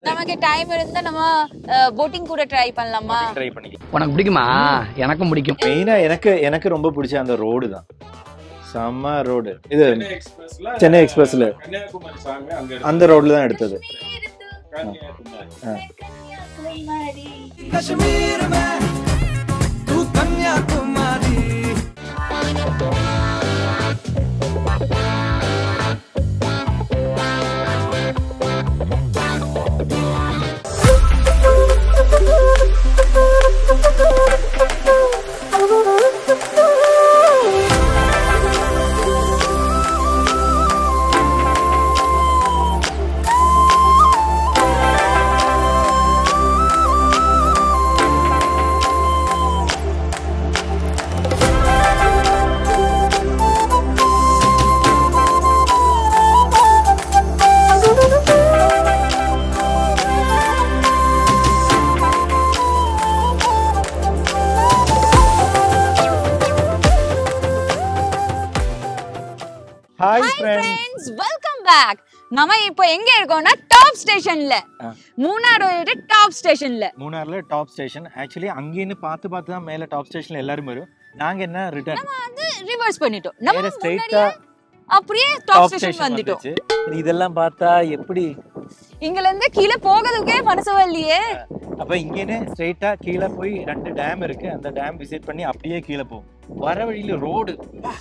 நமக்கு டைம் இருந்தா நம்ம போட்டிங் கூட ட்ரை பண்ணலாமா ட்ரை பண்ணிக்கலாம் உனக்கு பிடிக்குமா எனக்கும் பிடிக்கும் மெயினா எனக்கு எனக்கு ரொம்ப பிடிச்ச அந்த ரோடு தான் செம்ம ரோடு இது சென்னை எக்ஸ்பிரஸ்ல சென்னை எக்ஸ்பிரஸ்ல கன்னியாகுமரி சாங் அங்க எடுத்தது. அந்த ரோட்ல தான் எடுத்தது கன்னியாகுமரி कश्मीर में तू Kanyakumari hi hi friends friends welcome back நம்ம இப்போ எங்க இருக்கோம்னா டாப் ஸ்டேஷன்ல ஆ. மூணாரோட டாப் ஸ்டேஷன்ல மூணார்ல டாப் ஸ்டேஷன் ஆக்சுவலி அங்கேன்னு பார்த்து பார்த்து தான் மேல டாப் ஸ்டேஷன்ல எல்லாரும் வரும் நாங்க என்ன ரிட்டர்ன் நம்ம வந்து ரிவர்ஸ் பண்ணிட்டோம் நம்ம நேர முன்னாடியே ஸ்ட்ரைட்டா அப்படியே டாப் டாப் ஸ்டேஷன் ஸ்டேஷன் வந்துட்டோம் வந்துச்சு இதெல்லாம் பார்த்தா எப்படி இங்கல இருந்து கீழே போகிறதுக்கே மனசு வரலையே அப்ப இங்கேன்னு ஸ்ட்ரைட்டா கீழே போய் ரெண்டு டேம் இருக்கு அந்த டேம் விசிட் பண்ணி அப்படியே கீழே போகும் வர வழியில ரோடு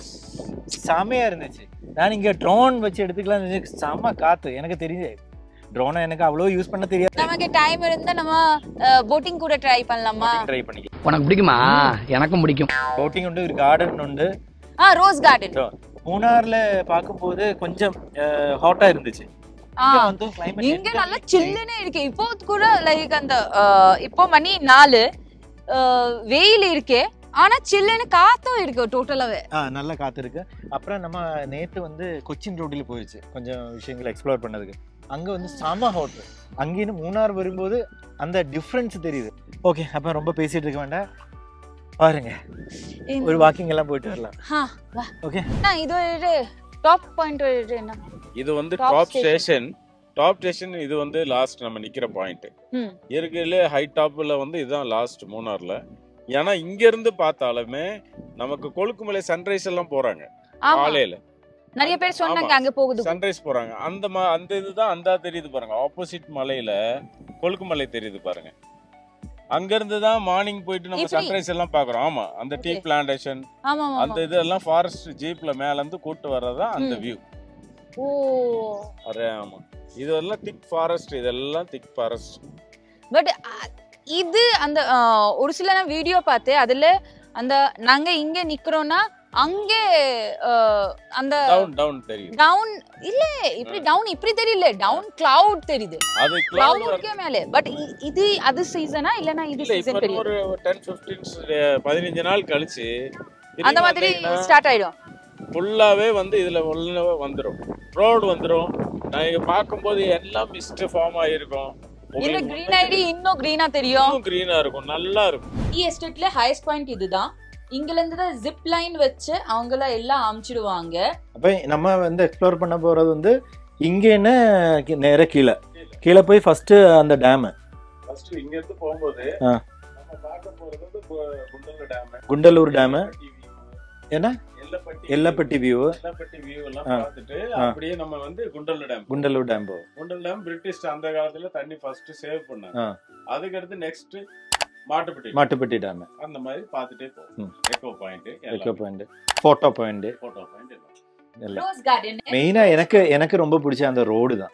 செமையா இருந்துச்சு நான் இங்க ட்ரோன் வச்சு எடுத்துக்கலாம் நினைச்சு செம காத்து எனக்கு தெரியுது ட்ரோனை எனக்கு அவ்வளோ யூஸ் பண்ண தெரியாது நமக்கு டைம் இருந்தா நம்ம போட்டிங் கூட ட்ரை பண்ணலாமா ட்ரை பண்ணிக்கலாம் உனக்கு பிடிக்குமா எனக்கும் பிடிக்கும் போட்டிங் உண்டு ஒரு கார்டன் உண்டு ஆ ரோஸ் கார்டன் So, மூணார்ல பார்க்கும்போது கொஞ்சம் ஹாட்டா இருந்துச்சு ஆ இங்க வந்து climate இங்க எந்த- நல்லா சில்லுன்னு இருக்கு இப்போ கூட லைக் அந்த அஹ், இப்போ மணி நாலு அஹ், வெயில் இருக்கு ஆனா சில்லுன்னு காத்தும் இருக்கு டோட்டலாவே ஆ நல்ல காத்து இருக்கு அப்புறம் நம்ம நேத்து வந்து கொச்சின் ரோட்டில் போயிருச்சு கொஞ்சம் விஷயங்களை எக்ஸ்ப்ளோர் பண்ணதுக்கு அங்க வந்து செம ஹோட்டல் அங்கேருந்து மூணார் வரும்போது அந்த டிஃப்ரென்ஸ் தெரியுது ஓகே அப்ப ரொம்ப பேசிட்டு இருக்க வேண்டாம் பாருங்க ஒரு வாக்கிங் எல்லாம் போயிட்டு வரலாம் ஹா, வா. ஓகே அண்ணா, இது ஒரு டாப் பாயிண்ட் என்ன இது வந்து Top top station. Station top station இது வந்து லாஸ்ட் நம்ம நிக்கிற பாயிண்ட் ம். இருக்கிறதுல ஹை டாப்ல வந்து இதுதான் லாஸ்ட் மூணார்ல ஏன்னா இங்க இருந்து பார்த்தாலுமே நமக்கு கொழுக்குமலை சன்ரைஸ் எல்லாம் போறாங்க ஆமா காலையில நிறைய பேர் சொன்னாங்க ஆமா. அங்க போகுது சன்ரைஸ் போறாங்க அந்த மா அந்த இதுதான் அந்த தெரியுது பாருங்க ஆப்போசிட் மலையில கொழுக்குமலை தெரியுது பாருங்க அங்க இருந்து தான் மார்னிங் போயிட்டு நம்ம இப்படி? சன்ரைஸ் எல்லாம் பாக்குறோம் ஆமா அந்த டீ Okay. பிளான்டேஷன் ஆமா ஆமா அந்த இதெல்லாம் ஃபாரஸ்ட் ஜீப்ல மேல இருந்து கூட்டு வர்றதுதான் அந்த ம். வியூ ஓ அரே ஆமா இதெல்லாம் திக் ஃபாரஸ்ட் இதெல்லாம் திக் ஃபாரஸ்ட் பட் இது அந்த அஹ், ஒரு சில நான் வீடியோ பார்த்தேன் அதுல அந்த நாங்க இங்க நிக்கிறோம்னா அங்கே அஹ், அந்த டவுன் டவுன் தெரியும் டவுன் இல்ல இப்படி டவுன் இப்படி தெரியல டவுன் கிளவுட் தெரியுது அது கிளவுட் cloud இருக்கே மேலே பட் இது அது சீசனா இல்லனா இது இல்ல சீசன் இப்ப தெரியும் ஒரு டென் பிப்டீன் பதினஞ்சு நாள் கழிச்சு அந்த மாதிரி ஸ்டார்ட் ஆயிடும் ஃபுல்லாவே வந்து இதுல உள்ளவே வந்துரும் ரோடு வந்துரும் நான் இங்க பார்க்கும்போது எல்லாம் மிஸ்ட் ஃபார்ம் ஆயிருக்கும் இல்ல கிரீன் ஐடி இன்னும் கிரீனா தெரியும் கிரீனா இருக்கும் நல்லா இருக்கும் ஈ எஸ்டேட்ல ஹையஸ்ட் பாயிண்ட் இதுதான் இங்கல இருந்து தான் ஜிப் லைன் வச்சு அவங்கள எல்லாம் அமுச்சிடுவாங்க அப்ப நம்ம வந்து எக்ஸ்ப்ளோர் பண்ண போறது வந்து இங்கேன்னு கி- நேரா கீழே கீழே போய் ஃபர்ஸ்ட் அந்த டேம் ஃபர்ஸ்ட் இங்க இருந்து போகும்போது ஆ. நம்ம பார்க்க போறது வந்து கு- குண்டல டேம் குண்டலூர் டேம் என்ன எல்லப்பட்டி எல்லப்பட்டி வியூ எல்லப்பட்டி வியூ எல்லாம் ஆ. பார்த்துட்டு ஆ. அப்படியே நம்ம வந்து குண்டல டேம் குண்டலூர் டேம் போவோம் குண்டல் டேம் பிரிட்டிஷ் அந்த காலத்துல தண்ணி ஃபர்ஸ்ட் சேவ் பண்ணாங்க ஆ. அதுக்கடுத்து நெக்ஸ்ட் மாட்டுப்பட்டி மாட்டுப்பட்டி டேம் அந்த மாதிரி பார்த்துட்டே போகும் ம். Echo point echo point photo point photo point எல்லாம் எல்லாம் ரோஸ் கார்டன் மெயினா எனக்கு எனக்கு ரொம்ப பிடிச்ச அந்த ரோடு தான்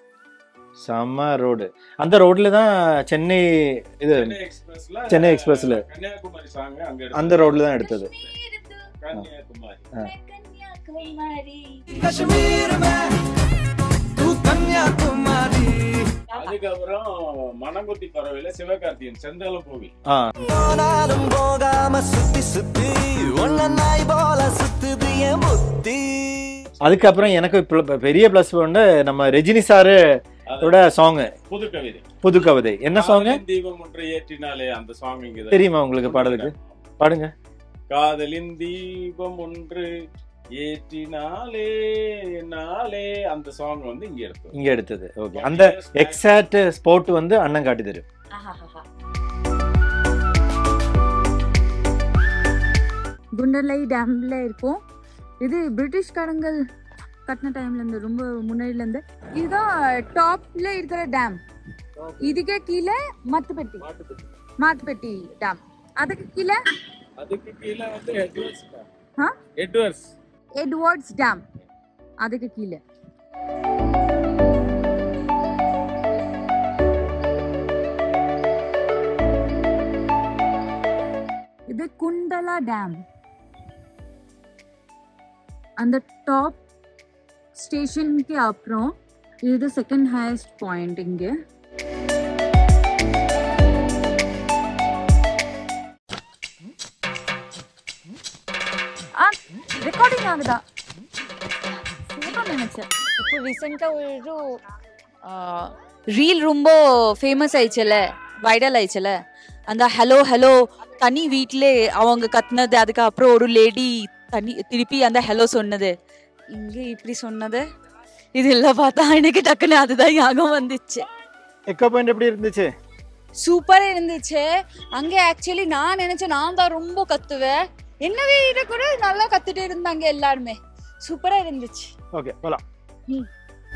செம்ம ரோடு அந்த ரோட்ல தான் சென்னை இது சென்னை எக்ஸ்பிரஸ்ல சென்னை எக்ஸ்பிரஸ்ல கன்னியாகுமரி சாங் அங்க அந்த ரோட்ல தான் எடுத்தது கன்னியாகுமரி कश्मीर में तू कन्याकुमारी அதுக்கப்புறம் மணங்குத்தி பறவையில சிவகார்த்தியன் செந்தலம் கோவில் ஆ போனாலும் போகாம சுத்தி சுத்தி ஒன்ன நாய் போல சுத்துது என் புத்தி அதுக்கப்புறம் எனக்கு pl- பெரிய ப்ளஸ் வந்து நம்ம ரஜினி சாரு ஓட சாங் புது கவிதை புது கவிதை என்ன சாங் காதலின் தீபம் ஒன்று ஏற்றினாலே அந்த சாங் இங்க தெரியுமா உங்களுக்கு பாடுறதுக்கு பாடுங்க காதலின் தீபம் ஒன்று ஏற்றினாலே நாளே அந்த சாங் வந்து இங்க எடுத்தோம் இங்க எடுத்தது ஓகே அந்த எக்ஸாக்ட் ஸ்பாட் வந்து அண்ணன் காட்டி தரும் குண்டலை டேம்ல இருக்கும் இது பிரிட்டிஷ்காரங்கள் கட்டின டைம்ல இருந்து ரொம்ப முன்னாடில இருந்து இதுதான் டாப்ல இருக்கிற டேம் இதுக்கே கீழே மத்துப்பட்டி மாத்துப்பட்டி டேம் அதுக்கு கீழே அதுக்கு கீழே வந்து எட்வர்ட்ஸ் ஆ? எட்வர்ட்ஸ் எட்வர்ட்ஸ் டேம் அதுக்கு கீழே இது குண்டலா டேம் அந்த டாப் ஸ்டேஷனுக்கு அப்புறம் இது செகண்ட் ஹையஸ்ட் பாயிண்ட் இங்கே ஆ ரெக்கார்டிங் ஆகுதா சூப்பர் நினைச்சேன் இப்போ ரீசெண்டாக ஒரு ரீல் ரொம்ப ஃபேமஸ் ஆயிடுச்சுல வைரல் ஆயிடுச்சுல அந்த ஹலோ ஹலோ தனி வீட்டிலே அவங்க கத்துனது அதுக்கப்புறம் ஒரு லேடி தனி திருப்பி அந்த ஹலோ சொன்னது இங்கே இப்படி சொன்னது இதெல்லாம் பார்த்தா எனக்கு டக்குன்னு அதுதான் ஞாபகம் வந்துச்சு எக்கோ பாயிண்ட் எப்படி இருந்துச்சு சூப்பரா இருந்துச்சு அங்கே ஆக்சுவலி நான் நினைச்சேன் நான் தான் ரொம்ப கத்துவேன் என்ன வீட கூட நல்லா கத்துட்டு இருந்தாங்க எல்லாருமே சூப்பரா இருந்துச்சு ஓகே போலாம் ம்.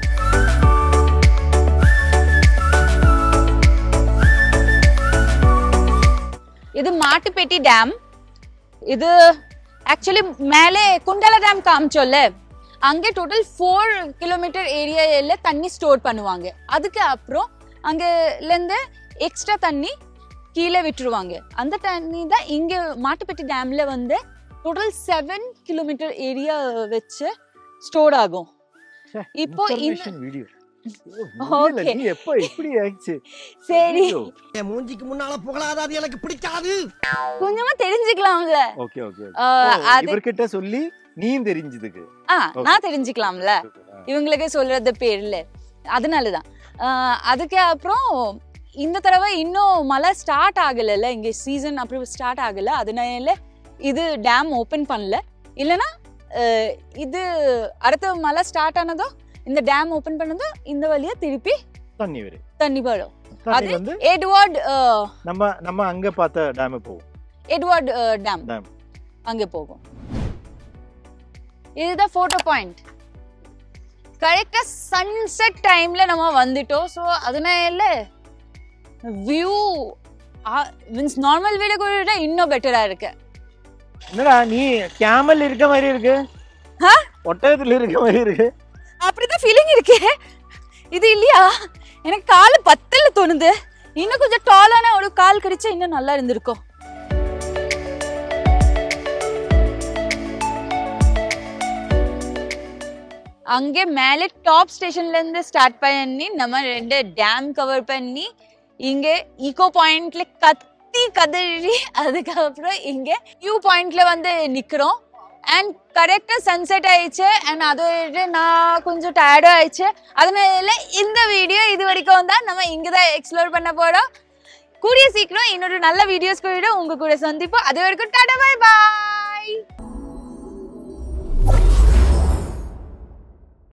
இது மாட்டுப்பேட்டி டேம் இது ஆக்சுவலி மேலே குண்டல டேம் காமிச்சோல்ல அங்கே டோட்டல் ஃபோர் கிலோமீட்டர் ஏரியால தண்ணி ஸ்டோர் பண்ணுவாங்க அதுக்கு அப்புறம் அங்கேருந்து எக்ஸ்ட்ரா தண்ணி கீழே விட்டுருவாங்க அந்த தண்ணி தான் இங்க மாட்டுப்பட்டி டேம்ல வந்து டோட்டல் செவன் கிலோமீட்டர் ஏரியா வச்சு ஸ்டோர் ஆகும் இப்போ இந்த வீடியோ Okay. நீ எப்போ இப்படி ஆயிடுச்சு சரி என் மூஞ்சிக்கு முன்னால புகழாத அது எனக்கு பிடிக்காது கொஞ்சமா தெரிஞ்சுக்கலாம்ல ஓகே ஓகே ஆஹ் அது இவர்கிட்ட சொல்லி நீயும் தெரிஞ்சதுக்கு ஆ நான் தெரிஞ்சுக்கலாம்ல இவங்களுக்கு சொல்றது பேர்ல அதனாலதான் ஆஹ் அதுக்கு அப்புறம் இந்த தடவை இன்னும் மழை ஸ்டார்ட் ஆகலைல்ல இங்க சீசன் அப்புறம் ஸ்டார்ட் ஆகல அதனால இது டேம் ஓபன் பண்ணல இல்லனா ஆஹ் இது அடுத்த மழை ஸ்டார்ட் ஆனதும் இந்த டேம் ஓபன் பண்ணதும் இந்த வழியா திருப்பி தண்ணி வரும் தண்ணி வரும் தண்ணி அது வந்து எட்வர்ட் ஆஹ் நம்ம நம்ம அங்க பார்த்த டேம் போகும் எட்வர்ட் டேம் Dam. அங்கே போகும் இதுதான் ஃபோட்டோ பாயிண்ட் கரெக்டாக சன்செட் டைம்ல நம்ம வந்துட்டோம் ஸோ அதனால வியூ மீன்ஸ் நார்மல் வீட கூட இன்னும் பெட்டரா இருக்கு என்னடா நீ கேமல் இருக்க மாதிரி இருக்கு ஆ? ஒட்டகத்துல இருக்க மாதிரி இருக்கு அப்படிதான் ஃபீலிங் இருக்கே இது இல்லையா எனக்கு கால் பத்தல தோணுது இன்னும் கொஞ்சம் டாலான ஒரு கால் கிடைச்சா இன்னும் நல்லா இருந்திருக்கும் அங்கே மேலே டாப் ஸ்டேஷன்ல இருந்து ஸ்டார்ட் பண்ணி நம்ம ரெண்டு டேம் கவர் பண்ணி இங்கே ஈகோ பாயிண்ட்ல கத்தி கதறி அதுக்கப்புறம் இங்கே வியூ பாயிண்ட்ல வந்து நிக்கிறோம் அண்ட் கரெக்டாக சன்செட் ஆயிடுச்சு அண்ட் அதோட நான் கொஞ்சம் டயர்டும் ஆயிடுச்சு அதனால இந்த வீடியோ இது வரைக்கும் தான் நம்ம இங்கே தான் எக்ஸ்ப்ளோர் பண்ண போகிறோம் கூடிய சீக்கிரம் இன்னொரு நல்ல வீடியோஸ் கூட உங்க கூட சந்திப்போம் அது வரைக்கும் டாடா பை பாய்